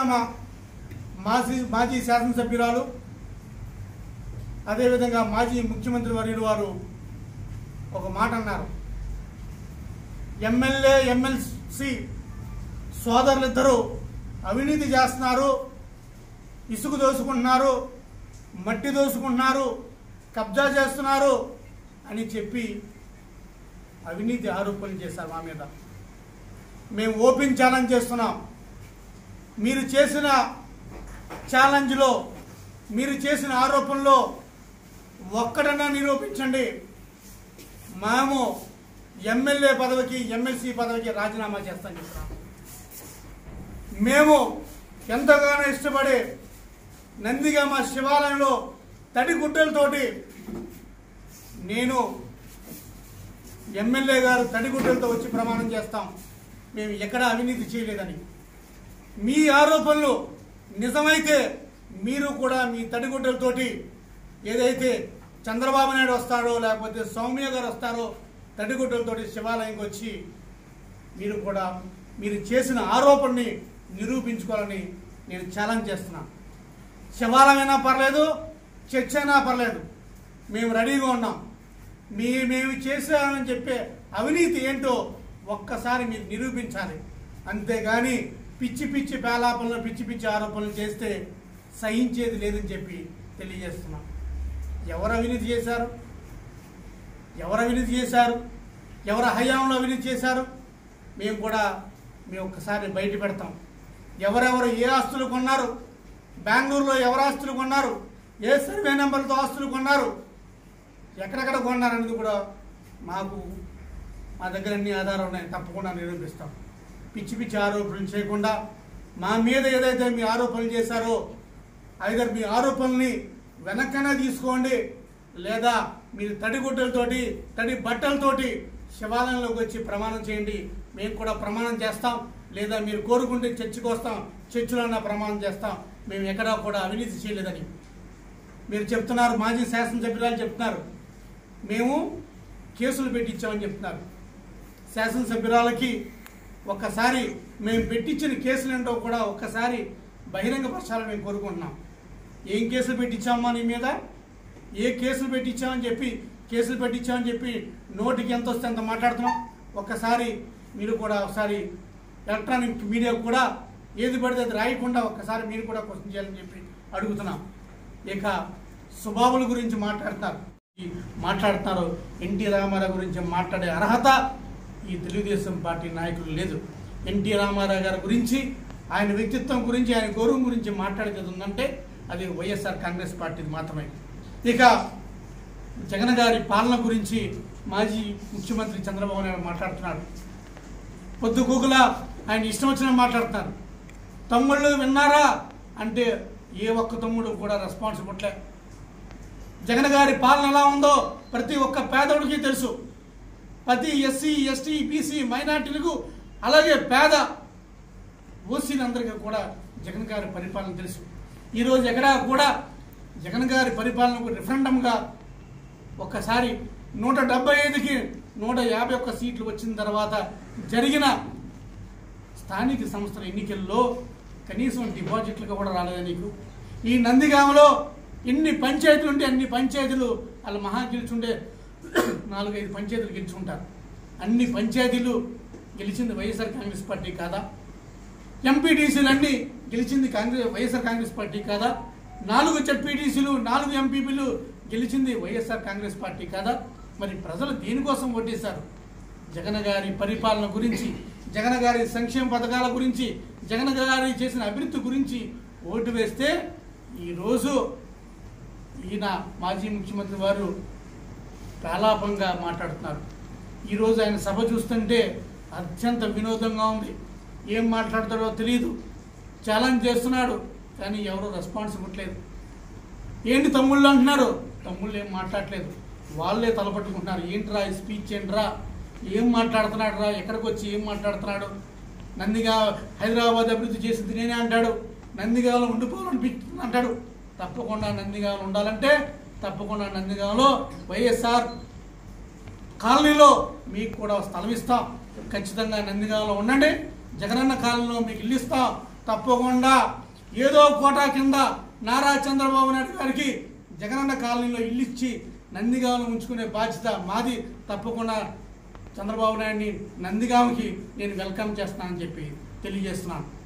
నందిగామ మాజీ మాజీ శాసనసభ్యురాలు అదేవిధంగా మాజీ ముఖ్యమంత్రి వర్యులు వారు ఒక మాట అన్నారు ఎమ్మెల్యే ఎమ్మెల్సీ సోదరులిద్దరూ అవినీతి చేస్తున్నారు ఇసుక దోసుకుంటున్నారు మట్టి దోసుకుంటున్నారు కబ్జా చేస్తున్నారు అని చెప్పి అవినీతి ఆరోపణలు చేశారు మా మీద మేము ఓపెన్ ఛాలెంజ్ చేస్తున్నాం మీరు చేసిన ఛాలెంజ్లో మీరు చేసిన ఆరోపణలో ఒక్కడన్నా నిరూపించండి మేము ఎమ్మెల్యే పదవికి ఎమ్మెల్సీ పదవికి రాజీనామా చేస్తాం చెప్తున్నాం మేము ఎంతగానో ఇష్టపడే నందిగామ శివాలయంలో తడి గుడ్డలతోటి నేను ఎమ్మెల్యే గారు తడిగుడ్డలతో వచ్చి ప్రమాణం చేస్తాం మేము ఎక్కడ అవినీతి చేయలేదని మీ ఆరోపణలు నిజమైతే మీరు కూడా మీ తడిగుడ్డలతోటి ఏదైతే చంద్రబాబు నాయుడు వస్తారో లేకపోతే సౌమ్య గారు వస్తారో తడిగుడ్డలతోటి శివాలయంకి వచ్చి మీరు కూడా మీరు చేసిన ఆరోపణని నిరూపించుకోవాలని నేను ఛాలెంజ్ చేస్తున్నాను శివాలయమైనా పర్లేదు చర్చ అయినా పర్లేదు మేము రెడీగా ఉన్నాం మీ మేము చేసామని చెప్పే అవినీతి ఏంటో ఒక్కసారి మీరు నిరూపించాలి అంతేగాని పిచ్చి పిచ్చి పేలాపనలు పిచ్చి పిచ్చి ఆరోపణలు చేస్తే సహించేది లేదని చెప్పి తెలియజేస్తున్నాం ఎవరు అవినీతి చేశారు ఎవరు అవినీతి చేశారు ఎవరు హయాంలో అవినీతి చేశారు మేము కూడా మేము ఒక్కసారి బయట పెడతాం ఎవరెవరు ఏ ఆస్తులు కొన్నారు బెంగళూరులో ఎవరు ఆస్తులు కొన్నారు ఏ సర్వే నెంబర్లతో ఆస్తులు కొన్నారు ఎక్కడెక్కడ కొన్నారనేది కూడా మాకు మా దగ్గర అన్ని ఆధారాలు ఉన్నాయి తప్పకుండా నిరూపిస్తాం పిచ్చి పిచ్చి ఆరోపణలు చేయకుండా మా మీద ఏదైతే మీ ఆరోపణలు చేశారో ఐదర్ మీ ఆరోపణల్ని వెనక్కనే తీసుకోండి లేదా మీరు తడి గుడ్డలతోటి తడి బట్టలతోటి శివాలయంలోకి వచ్చి ప్రమాణం చేయండి మేము కూడా ప్రమాణం చేస్తాం లేదా మీరు కోరుకుంటే చర్చికి వస్తాం చర్చిలో ప్రమాణం చేస్తాం మేము ఎక్కడా కూడా అవినీతి చేయలేదని మీరు చెప్తున్నారు మాజీ శాసనసభ్యురాలు చెప్తున్నారు మేము కేసులు పెట్టించామని చెప్తున్నారు శాసనసభ్యురాలకి ఒక్కసారి మేము పెట్టించిన కేసులు ఏంటో కూడా ఒక్కసారి బహిరంగపరచాలని మేము కోరుకుంటున్నాం ఏం కేసులు పెట్టించామా నీ మీద ఏ కేసులు పెట్టించామని చెప్పి కేసులు పెట్టించామని చెప్పి నోటికి ఎంత వస్తే అంత మాట్లాడుతున్నాం ఒక్కసారి మీరు కూడా ఒకసారి ఎలక్ట్రానిక్ మీడియా కూడా ఏది పడితే అది రాయకుండా ఒక్కసారి మీరు కూడా క్వశ్చన్ చేయాలని చెప్పి అడుగుతున్నాం ఇక సుబాబుల గురించి మాట్లాడతారు ఈ మాట్లాడుతున్నారు ఎన్టీ రామారావు గురించి మాట్లాడే అర్హత ఈ తెలుగుదేశం పార్టీ నాయకులు లేదు ఎన్టీ రామారావు గారి గురించి ఆయన వ్యక్తిత్వం గురించి ఆయన గౌరవం గురించి మాట్లాడేది ఉందంటే అది వైఎస్ఆర్ కాంగ్రెస్ పార్టీది మాత్రమే ఇక జగన్ గారి పాలన గురించి మాజీ ముఖ్యమంత్రి చంద్రబాబు నాయుడు మాట్లాడుతున్నాడు పొద్దు గూగుల ఆయన ఇష్టం వచ్చిన మాట్లాడుతున్నారు తమ్ముళ్ళు విన్నారా అంటే ఏ ఒక్క తమ్ముడు కూడా రెస్పాన్స్ ఇవ్వట్లే జగన్ గారి పాలన ఎలా ఉందో ప్రతి ఒక్క పేదోడికి తెలుసు ప్రతి ఎస్సీ ఎస్టీ బీసీ మైనార్టీలకు అలాగే పేద ఓసీలందరికీ కూడా జగన్ గారి పరిపాలన తెలుసు ఈరోజు ఎక్కడా కూడా జగన్ గారి పరిపాలనకు రిఫరెండంగా ఒక్కసారి నూట డెబ్బై ఐదుకి నూట యాభై ఒక్క సీట్లు వచ్చిన తర్వాత జరిగిన స్థానిక సంస్థల ఎన్నికల్లో కనీసం డిపాజిట్లుగా కూడా రాలేదు నీకు ఈ నందిగామలో ఎన్ని పంచాయతీలు ఉంటే అన్ని పంచాయతీలు వాళ్ళ మహా గెలుచుండే నాలుగైదు పంచాయతీలు గెలుచుంటారు అన్ని పంచాయతీలు గెలిచింది వైఎస్ఆర్ కాంగ్రెస్ పార్టీ కాదా ఎంపీటీసీలు అన్ని గెలిచింది కాంగ్రెస్ వైఎస్ఆర్ కాంగ్రెస్ పార్టీ కాదా నాలుగు జడ్పీటీసీలు నాలుగు ఎంపీపీలు గెలిచింది వైఎస్ఆర్ కాంగ్రెస్ పార్టీ కాదా మరి ప్రజలు దేనికోసం ఓటేశారు జగన్ గారి పరిపాలన గురించి జగన్ గారి సంక్షేమ పథకాల గురించి జగన్ గారి చేసిన అభివృద్ధి గురించి ఓటు వేస్తే ఈరోజు ఈయన మాజీ ముఖ్యమంత్రి వారు ప్రలాపంగా మాట్లాడుతున్నారు ఈరోజు ఆయన సభ చూస్తుంటే అత్యంత వినోదంగా ఉంది ఏం మాట్లాడతాడో తెలియదు ఛాలెంజ్ చేస్తున్నాడు కానీ ఎవరు రెస్పాన్స్ ఇవ్వట్లేదు ఏంటి తమ్ముళ్ళు అంటున్నారు తమ్ముళ్ళు ఏం మాట్లాడట్లేదు వాళ్ళే తలపట్టుకుంటున్నారు ఏంట్రా ఈ స్పీచ్ ఏంట్రా ఏం మాట్లాడుతున్నాడు రా ఎక్కడికి వచ్చి ఏం మాట్లాడుతున్నాడు నందిగా హైదరాబాద్ అభివృద్ధి చేసింది నేనే అంటాడు నందిగాలో ఉండిపోవాలనిపిస్తుంది అంటాడు తప్పకుండా నందిగాలో ఉండాలంటే తప్పకుండా నందిగాలో వైఎస్ఆర్ కాలనీలో మీకు కూడా స్థలం ఇస్తాం ఖచ్చితంగా నందిగామలో ఉండండి జగనన్న కాలనీలో మీకు ఇల్లు ఇస్తాం తప్పకుండా ఏదో కోటా కింద నారా చంద్రబాబు నాయుడు గారికి జగనన్న కాలనీలో ఇల్లు ఇచ్చి నందిగామను ఉంచుకునే బాధ్యత మాది తప్పకుండా చంద్రబాబు నాయుడిని నందిగామకి నేను వెల్కమ్ చేస్తానని చెప్పి తెలియజేస్తున్నాను